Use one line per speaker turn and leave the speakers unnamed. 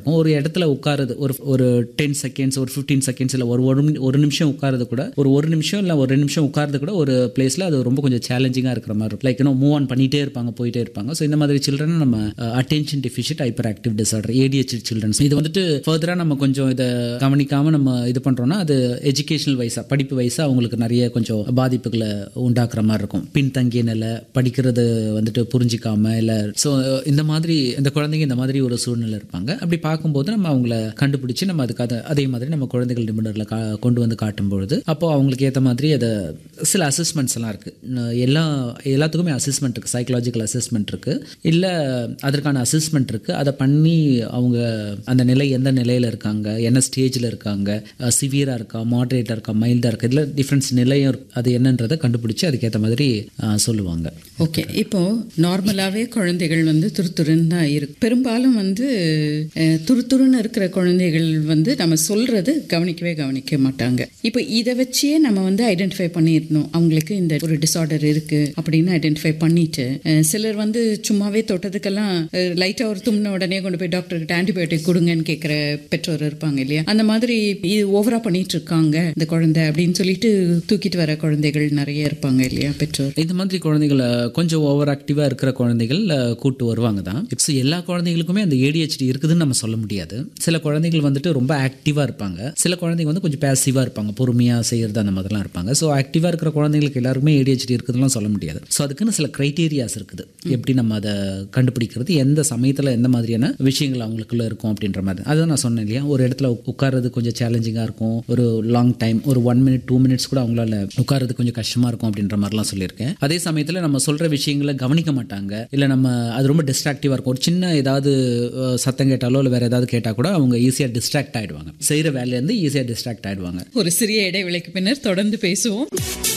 இருக்கும் ஒரு இடத்துல உட்காருது ஒரு ஒரு டென் செகண்ட்ஸ் ஒரு ஃபிஃப்டீன் செகண்ட்ஸ் இல்லை ஒரு ஒரு நிமி- ஒரு நிமிஷம் உட்காருது கூட ஒரு ஒரு நிமிஷம் இல்லை ஒரு ரெண்டு நிமிஷம் உட்காருது கூட ஒரு பிளேஸில் அது ரொம்ப கொஞ்சம் சேலஞ்சிங்காக இருக்கிற மாதிரி இருக்கும் லைக் இன்னும் மூவ் ஆன் பண்ணிகிட்டே இருப்பாங்க போயிட்டே இருப்பாங்க ஸோ இந்த மாதிரி சில்ட்ரன் நம்ம attention deficit hyperactive disorder ADH childrens இது வந்துட்டு ஃபர்தராக நம்ம கொஞ்சம் இதை கவனிக்காமல் நம்ம இது பண்ணுறோம்னா அது எஜுகேஷனல் வைஸாக படிப்பு வைஸாக அவங்களுக்கு நிறைய கொஞ்சம் பாதிப்புகளை உண்டாக்குற மாதிரி இருக்கும் பின்தங்கிய நிலை படிக்கிறது வந்துட்டு புரிஞ்சிக்காம இல்லை ஸோ இந்த மாதிரி இந்த குழந்தைங்க இந்த மாதிரி ஒரு சூழ்நிலை இருப்பாங்க அப்படி பார்க்கும்போது நம்ம அவங்கள கண்டுபிடிச்சு நம்ம அதுக்கு அதை அதே மாதிரி நம்ம குழந்தைகள் நிபுணரில் கா கொண்டு வந்து காட்டும் பொழுது அப்போ அவங்களுக்கு ஏற்ற மாதிரி அதை சில அசஸ்மெண்ட்ஸ் எல்லாம் இருக்குது எல்லா எல்லாத்துக்குமே அசஸ்மெண்ட் இருக்குது சைக்கலாஜிக்கல் அசஸ்மெண்ட் இருக்குது இல்லை அதற்கான அசஸ்மெண்ட் இருக்குது அதை பண்ணி அவங்க அந்த நிலை எந்த நிலையில் இருக்காங்க என்ன ஸ்டேஜில் இருக்காங்க சிவியராக இருக்கா மாட்ரேட்டாக இருக்கா மைல்டாக இருக்கா இதில் டிஃப்ரென்ஸ் நிலையும் இருக்கு. அது என்னன்றதை கண்டுபிடிச்சி அதுக்கேற்ற மாதிரி அஹ், சொல்லுவாங்க
ஓகே இப்போ நார்மலாகவே குழந்தைகள் வந்து துருதுருன்னு தான் இருக்கு பெரும்பாலும் வந்து அஹ், துருதுருன்னு இருக்கிற குழந்தைகள் வந்து நம்ம சொல்றது கவனிக்கவே கவனிக்க மாட்டாங்க இப்போ இதை வச்சே நம்ம வந்து ஐடென்டிஃபை பண்ணிடணும் அவங்களுக்கு இந்த ஒரு டிசார்டர் இருக்கு அப்படின்னு ஐடென்டிஃபை பண்ணிட்டு அஹ், சிலர் வந்து சும்மாவே தொட்டதுக்கெல்லாம் லைட்டாக ஒரு தும்ன உடனே கொண்டு போய் டாக்டர்கிட்ட ஆன்டிபயோட்டிக் கொடுங்கன்னு கேட்குற பெற்றோர் இருப்பாங்க இல்லையா அந்த மாதிரி இது ஓவரா பண்ணிட்டு இருக்காங்க இந்த குழந்தை அப்படின்னு சொல்லிட்டு தூக்கிட்டு வர குழந்தைகள் நிறைய இருப்பாங்க இல்லையா பெற்றோர்
இந்த மாதிரி குழந்தைகளை கொஞ்சம் ஓவர் ஆக்டிவாக இருக்கிற குழந்தைகள் அஹ், கூட்டு வருவாங்க தான் ஸோ எல்லா குழந்தைகளுக்குமே அந்த ஏடிஹெச்டி இருக்குதுன்னு நம்ம சொல்ல முடியாது சில குழந்தைகள் வந்துட்டு ரொம்ப ஆக்டிவாக இருப்பாங்க சில குழந்தைங்க வந்து கொஞ்சம் பேசிவாக இருப்பாங்க பொறுமையாக செய்கிறது அந்த மாதிரிலாம் இருப்பாங்க ஸோ ஆக்டிவாக இருக்கிற குழந்தைங்களுக்கு எல்லாருக்குமே ஏடிஹெச்டி இருக்குதுலாம் சொல்ல முடியாது ஸோ அதுக்குன்னு சில க்ரைட்டீரியாஸ் இருக்குது எப்படி நம்ம அதை கண்டுபிடிக்கிறது எந்த சமயத்தில் எந்த மாதிரியான விஷயங்கள் அவங்களுக்குள்ள இருக்கும் அப்படின்ற மாதிரி அதுதான் நான் சொன்னேன் இல்லையா ஒரு இடத்துல உட்கார்றது கொஞ்சம் சேலஞ்சிங்காக இருக்கும் ஒரு லாங் டைம் ஒரு ஒன் மினிட் டூ மினிட்ஸ் கூட அவங்களால உட்கார்றது கொஞ்சம் கஷ்டமாக இருக்கும் அப்படின்ற மாதிரிலாம் சொல்லியிருக்கேன் அதே சமயத்தில் நம்ம சொல்கிற விஷயங்களை கவனிக்க மாட்டாங்க இல்லை நம்ம அது ரொம்ப டிஸ்ட்ராக்டிவாக இருக்கும் ஒரு சின்ன ஏதாவது அஹ், சத்தம் கேட்டாலோ இல்லை வேறு ஏதாவது கேட்டால் கூட அவங்க ஈஸியாக டிஸ்ட்ராக்ட் ஆகிடுவாங்க செய்கிற வேலையிலேருந்து ஈஸியாக டிஸ்ட்ராக்ட் ஆகிடுவாங்க
ஒரு சிறிய இடைவேளைக்கு பின்னர் தொடர்ந்து பேசுவோம்